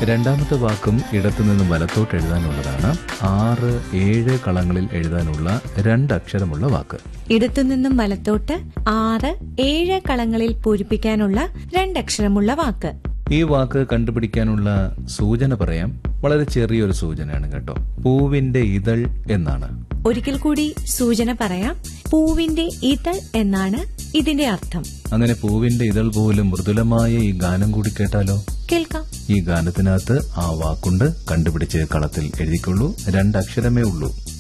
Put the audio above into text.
രണ്ടാമത്തെ വാക്കും ഇടത്തുനിന്നും വലത്തോട്ട് എഴുതാനുള്ളതാണ് ആറ് ഏഴ് കളങ്ങളിൽ എഴുതാനുള്ള രണ്ടക്ഷരമുള്ള വാക്ക് ഇടത്തുനിന്നും വലത്തോട്ട് ആറ് ഏഴ് കളങ്ങളിൽ പൂരിപ്പിക്കാനുള്ള രണ്ടക്ഷരമുള്ള വാക്ക് ഈ വാക്ക് കണ്ടുപിടിക്കാനുള്ള സൂചന പറയാം വളരെ ചെറിയൊരു സൂചനയാണ് കേട്ടോ പൂവിന്റെ ഇതൾ എന്നാണ് ഒരിക്കൽ കൂടി സൂചന പറയാം പൂവിന്റെ ഇതൾ എന്നാണ് ഇതിന്റെ അർത്ഥം അങ്ങനെ പൂവിന്റെ ഇതൾ പോലും മൃദുലമായ ഈ ഗാനം കൂടി കേട്ടാലോ കേൾക്കാം ഈ ഗാനത്തിനകത്ത് ആ വാക്കുണ്ട് കണ്ടുപിടിച്ച് കളത്തിൽ എഴുതിക്കൊള്ളൂ രണ്ടക്ഷരമേ ഉള്ളൂ